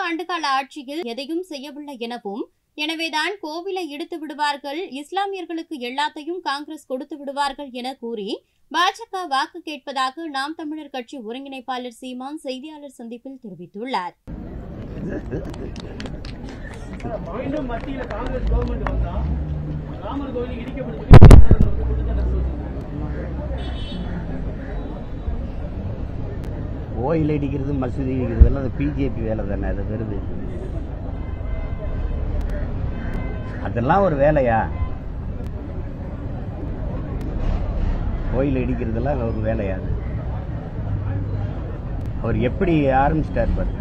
ஆண்டுகால ஆட்சியில் எதையும் செய்யவில்லை எனவும் எனவேதான் கோவிலை இடித்து விடுவார்கள் இஸ்லாமியர்களுக்கு எல்லாத்தையும் காங்கிரஸ் கொடுத்து விடுவார்கள் என கூறி பாஜக வாக்கு கேட்பதாக நாம் தமிழர் கட்சி ஒருங்கிணைப்பாளர் சீமான் செய்தியாளர் சந்திப்பில் தெரிவித்துள்ளார் மீண்டும் மத்தியில காங்கிரஸ் கவர்மெண்ட் வந்தா ராமர் கோவில் இடிக்கப்படுது கோயில் இடிக்கிறது மசூதி இடிக்கிறது எல்லாம் அது பிஜேபி வேலை தானே அது வருது அதெல்லாம் ஒரு வேலையா கோயில் இடிக்கிறதெல்லாம் ஒரு வேலையா அது அவர் எப்படி ஆரம்பிச்சிட்டார் பாரு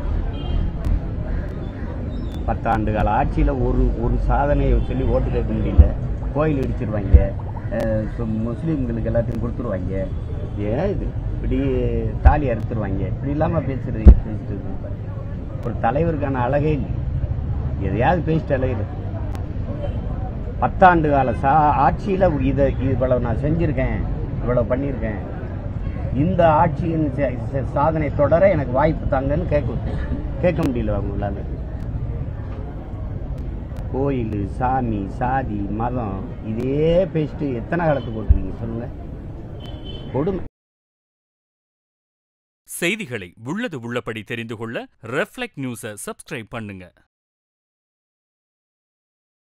பத்தாண்டு கால ஆட்சியில் ஒரு ஒரு சாதனையை சொல்லி ஓட்டு கேட்க முடியல கோயில் இடிச்சிருவாங்க அஹ் சு- முஸ்லீம்களுக்கு எல்லாத்தையும் கொடுத்துருவாங்க ஏன் இது இப்படி தாலி அறுத்துருவாங்க இப்படி இல்லாமல் பேசுறது பேசிட்டு இருக்கு பாரு. ஒரு தலைவருக்கான அழகே இல்லை எதையாவது பேசிட்டு அழகு பத்தாண்டு கால சா ஆட்சியில் இதை இவ்வளவு நான் செஞ்சுருக்கேன் இவ்வளவு பண்ணியிருக்கேன் இந்த ஆட்சியின் ச- ச- சாதனை தொடர எனக்கு வாய்ப்பு தாங்கன்னு கேட்க கேட்க முடியல அவங்களால கோயில் சாமி சாதி மதம் இதே பேசிட்டு எத்தனை காலத்துக்கு போட்டுருக்கீங்க சொல்லுங்க கொடுமை செய்திகளை உள்ளது உள்ளபடி தெரிந்து கொள்ள ரெஃப்ளெக்ட் நியூஸை சப்ஸ்கிரைப் பண்ணுங்க